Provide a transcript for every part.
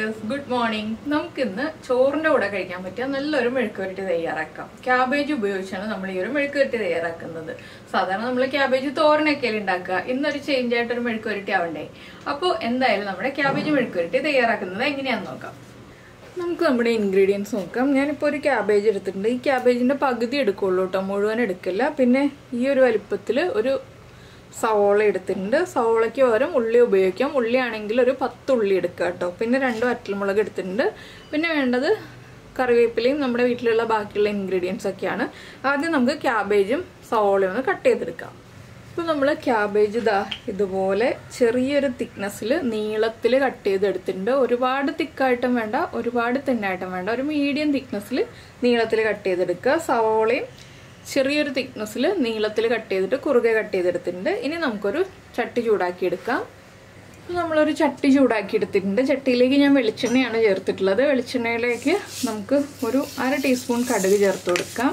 dears good morning നമുക്കിന്ന് ചോറിന്റെ കൂടെ കഴിക്കാൻ പറ്റിയ നല്ലൊരു മെഴുക്കുവരട്ടി തയ്യാറാക്കാം ക്യാബേജ് ഉപയോഗിച്ചാണ് നമ്മൾ ഈ ഒരു മെഴുക്കുവരട്ടി തയ്യാറാക്കുന്നത് സാധാരണ നമ്മൾ ക്യാബേജ് തോരനൊക്കെ ഉണ്ടാക്കുക ഇന്നൊരു ചേഞ്ച് ആയിട്ട് ഒരു മെഴുക്കുവരട്ടി ആവണ്ടേ അപ്പോൾ എന്തായാലും നമ്മുടെ ക്യാബേജ് മെഴുക്കുവരട്ടി തയ്യാറാക്കുന്നത് എങ്ങനെയാണെന്ന് നോക്കാം നമുക്ക് നമ്മുടെ ഇൻഗ്രീഡിയൻസ് നോക്കാം ഞാനിപ്പോൾ ഒരു ക്യാബേജ് എടുത്തിട്ടുണ്ട് ഈ ക്യാബേജിന്റെ പകുതി എടുക്കുള്ളൂ കേട്ടോ മുഴുവൻ എടുക്കില്ല പിന്നെ ഈ ഒരു വലിപ്പത്തിൽ ഒരു സവോള എടുത്തിട്ടുണ്ട് സവോളയ്ക്ക് പകരം ഉള്ളി ഉപയോഗിക്കാം ഉള്ളി ആണെങ്കിൽ ഒരു പത്ത് ഉള്ളി എടുക്കുക കേട്ടോ പിന്നെ രണ്ട് വറ്റൽമുളക് എടുത്തിട്ടുണ്ട് പിന്നെ വേണ്ടത് കറിവേപ്പിലയും നമ്മുടെ വീട്ടിലുള്ള ബാക്കിയുള്ള ഇൻഗ്രീഡിയൻസ് ഒക്കെയാണ് ആദ്യം നമുക്ക് ക്യാബേജും സവോളയും ഒന്ന് കട്ട് ചെയ്തെടുക്കാം ഇപ്പോൾ നമ്മൾ ക്യാബേജ് ഇതാ ഇതുപോലെ ചെറിയൊരു തിക്നെസ്സിൽ നീളത്തിൽ കട്ട് ചെയ്തെടുത്തിട്ടുണ്ട് ഒരുപാട് തിക്കായിട്ടും വേണ്ട ഒരുപാട് തിന്നായിട്ടും വേണ്ട ഒരു മീഡിയം തിക്നെസ്സിൽ നീളത്തിൽ കട്ട് ചെയ്തെടുക്കുക സവോളയും ചെറിയൊരു തിക്നെസ്സിൽ നീളത്തിൽ കട്ട് ചെയ്തിട്ട് കുറുകെ കട്ട് ചെയ്തെടുത്തിട്ടുണ്ട് ഇനി നമുക്കൊരു ചട്ടി ചൂടാക്കി എടുക്കാം നമ്മളൊരു ചട്ടി ചൂടാക്കി എടുത്തിട്ടുണ്ട് ചട്ടിയിലേക്ക് ഞാൻ വെളിച്ചെണ്ണയാണ് ചേർത്തിട്ടുള്ളത് വെളിച്ചെണ്ണയിലേക്ക് നമുക്ക് ഒരു അര ടീസ്പൂൺ കടുക് ചേർത്ത് കൊടുക്കാം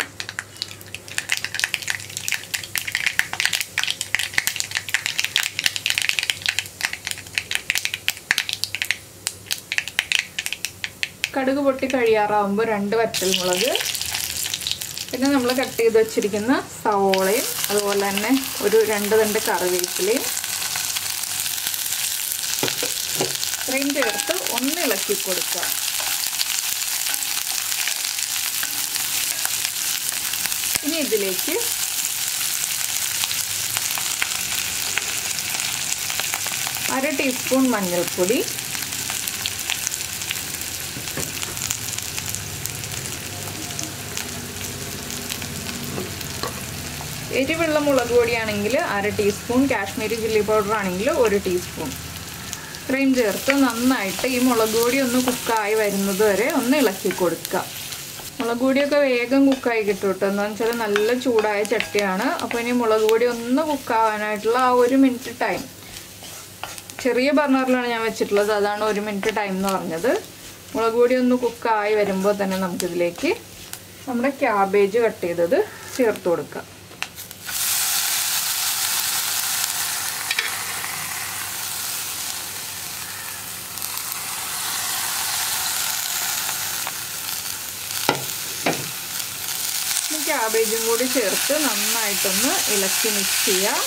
കടുക് പൊട്ടി കഴിയാറാവുമ്പോൾ രണ്ട് വറ്റൽമുളക് പിന്നെ നമ്മൾ കട്ട് ചെയ്ത് വെച്ചിരിക്കുന്ന സവോളയും അതുപോലെ തന്നെ ഒരു രണ്ട് രണ്ട് കറിവേപ്പിലയും ഇത്രയും ചേർത്ത് ഒന്ന് ഇളക്കി കൊടുക്കുക ഇനി ഇതിലേക്ക് അര ടീസ്പൂൺ മഞ്ഞൾപ്പൊടി എരിവുള്ള മുളക് പൊടിയാണെങ്കിൽ അര ടീസ്പൂൺ കാശ്മീരി ചില്ലി പൗഡർ ആണെങ്കിൽ ഒരു ടീസ്പൂൺ ഇത്രയും ചേർത്ത് നന്നായിട്ട് ഈ മുളക് പൊടി ഒന്ന് കുക്കായി വരുന്നത് വരെ ഒന്ന് ഇളക്കി കൊടുക്കുക മുളക് പൊടിയൊക്കെ വേഗം കുക്കായി കിട്ടും കേട്ടോ എന്താണെന്ന് വെച്ചാൽ നല്ല ചൂടായ ചട്ടിയാണ് അപ്പോൾ ഇനി മുളക് പൊടി ഒന്ന് കുക്കാവാനായിട്ടുള്ള ആ ഒരു മിനിറ്റ് ടൈം ചെറിയ ബർണറിലാണ് ഞാൻ വെച്ചിട്ടുള്ളത് അതാണ് ഒരു മിനിറ്റ് ടൈം എന്ന് പറഞ്ഞത് മുളക് പൊടി ഒന്ന് കുക്കായി വരുമ്പോൾ തന്നെ നമുക്കിതിലേക്ക് നമ്മുടെ ക്യാബേജ് കട്ട് ചെയ്തത് ചേർത്ത് കൊടുക്കാം ക്യാബേജും കൂടി ചേർത്ത് നന്നായിട്ടൊന്ന് ഇളക്കി മിക്സ് ചെയ്യുക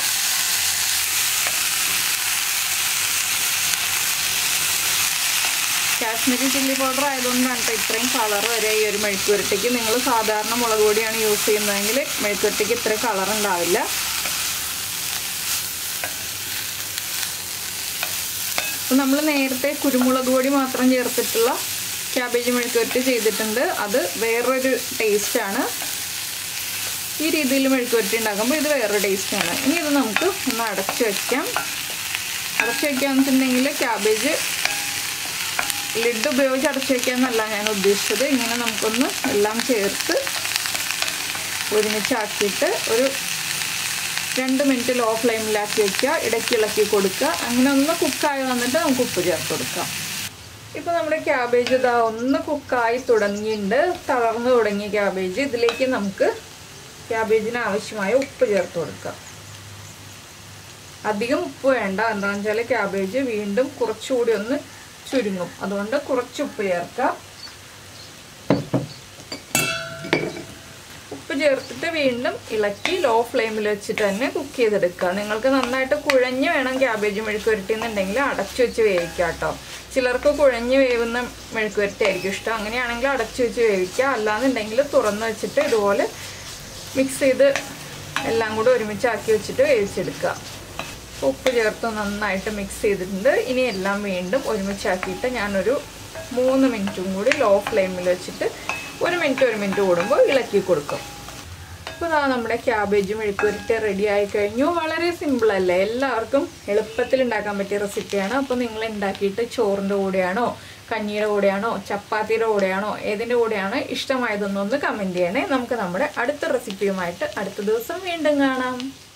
കാശ്മീരി ചില്ലി പൗഡർ ആയതുകൊണ്ടാണ് കേട്ടോ ഇത്രയും കളർ വരെ ഈ ഒരു മെഴുക്കുവരട്ടിക്ക് നിങ്ങൾ സാധാരണ മുളക് പൊടിയാണ് യൂസ് ചെയ്യുന്നതെങ്കിൽ മെഴുക്കുവരട്ടിക്ക് ഇത്ര കളർ ഉണ്ടാവില്ല നമ്മൾ നേരത്തെ കുരുമുളക് പൊടി മാത്രം ചേർത്തിട്ടുള്ള ക്യാബേജ് മെഴുക്കുവരട്ടി ചെയ്തിട്ടുണ്ട് അത് വേറൊരു ടേസ്റ്റാണ് ഈ രീതിയിൽ മെഴുക്കുവരട്ടി ഉണ്ടാക്കുമ്പോൾ ഇത് വേറൊരു ടേസ്റ്റാണ് ഇനി ഇത് നമുക്ക് ഒന്ന് അടച്ചു വയ്ക്കാം അടച്ചു വയ്ക്കാന്ന് വെച്ചിട്ടുണ്ടെങ്കിൽ ക്യാബേജ് ലിഡ് ഉപയോഗിച്ച് അടച്ചു വയ്ക്കാന്നല്ല ഞാൻ ഉദ്ദേശിച്ചത് ഇങ്ങനെ നമുക്കൊന്ന് എല്ലാം ചേർത്ത് ഒരുമിച്ചാക്കിയിട്ട് ഒരു രണ്ട് മിനിറ്റ് ലോ ഫ്ലെയിമിലാക്കി വയ്ക്കുക ഇടയ്ക്ക് ഇളക്കി കൊടുക്കുക അങ്ങനെ ഒന്ന് കുക്കായി വന്നിട്ട് നമുക്ക് ഉപ്പ് ചേർത്ത് കൊടുക്കാം ഇപ്പോൾ നമ്മുടെ ക്യാബേജ് ഇതാ ഒന്ന് കുക്കായി തുടങ്ങിയിട്ടുണ്ട് തളർന്നു തുടങ്ങിയ ക്യാബേജ് ഇതിലേക്ക് നമുക്ക് ക്യാബേജിന് ആവശ്യമായ ഉപ്പ് ചേർത്ത് കൊടുക്കാം അധികം ഉപ്പ് വേണ്ട എന്താണെന്ന് വെച്ചാൽ ക്യാബേജ് വീണ്ടും കുറച്ചുകൂടി ഒന്ന് ചുരുങ്ങും അതുകൊണ്ട് കുറച്ച് ഉപ്പ് ചേർക്കാം ഉപ്പ് ചേർത്തിട്ട് വീണ്ടും ഇളക്കി ലോ ഫ്ലെയിമിൽ വെച്ചിട്ട് തന്നെ കുക്ക് ചെയ്തെടുക്കുക നിങ്ങൾക്ക് നന്നായിട്ട് കുഴഞ്ഞ് വേണം ക്യാബേജ് മെഴുക്ക് വരട്ടിന്നുണ്ടെങ്കിൽ അടച്ചു വെച്ച് വേവിക്കുക കേട്ടോ ചിലർക്ക് കുഴഞ്ഞ് വേവുന്ന മെഴുക്ക് വരട്ടി ആയിരിക്കും ഇഷ്ടം അങ്ങനെയാണെങ്കിൽ അടച്ചു വെച്ച് വേവിക്കുക അല്ലാന്നുണ്ടെങ്കിൽ തുറന്ന് വെച്ചിട്ട് ഇതുപോലെ മിക്സ് ചെയ്ത് എല്ലാം കൂടി ഒരുമിച്ചാക്കി വെച്ചിട്ട് വേവിച്ചെടുക്കുക ഉപ്പ് ചേർത്ത് നന്നായിട്ട് മിക്സ് ചെയ്തിട്ടുണ്ട് ഇനി എല്ലാം വീണ്ടും ഒരുമിച്ചാക്കിയിട്ട് ഞാനൊരു മൂന്ന് മിനിറ്റും കൂടി ലോ ഫ്ലെയിമിൽ വെച്ചിട്ട് ഒരു മിനിറ്റ് ഒരു മിനിറ്റ് കൂടുമ്പോൾ ഇളക്കി കൊടുക്കും അപ്പോൾ ഇതാ നമ്മുടെ ക്യാബേജ് മെഴുക്കുവരട്ടി റെഡി ആയി കഴിഞ്ഞു വളരെ സിമ്പിൾ അല്ലേ എല്ലാവർക്കും എളുപ്പത്തിൽ ഉണ്ടാക്കാൻ പറ്റിയ റെസിപ്പിയാണ് അപ്പോൾ നിങ്ങൾ ഉണ്ടാക്കിയിട്ട് ചോറിൻ്റെ കൂടെയാണോ കഞ്ഞിയുടെ കൂടെയാണോ ചപ്പാത്തിയുടെ കൂടെയാണോ ഏതിൻ്റെ കൂടെയാണ് ഇഷ്ടമായതെന്നൊന്ന് കമൻറ്റ് ചെയ്യണേ നമുക്ക് നമ്മുടെ അടുത്ത റെസിപ്പിയുമായിട്ട് അടുത്ത ദിവസം വീണ്ടും കാണാം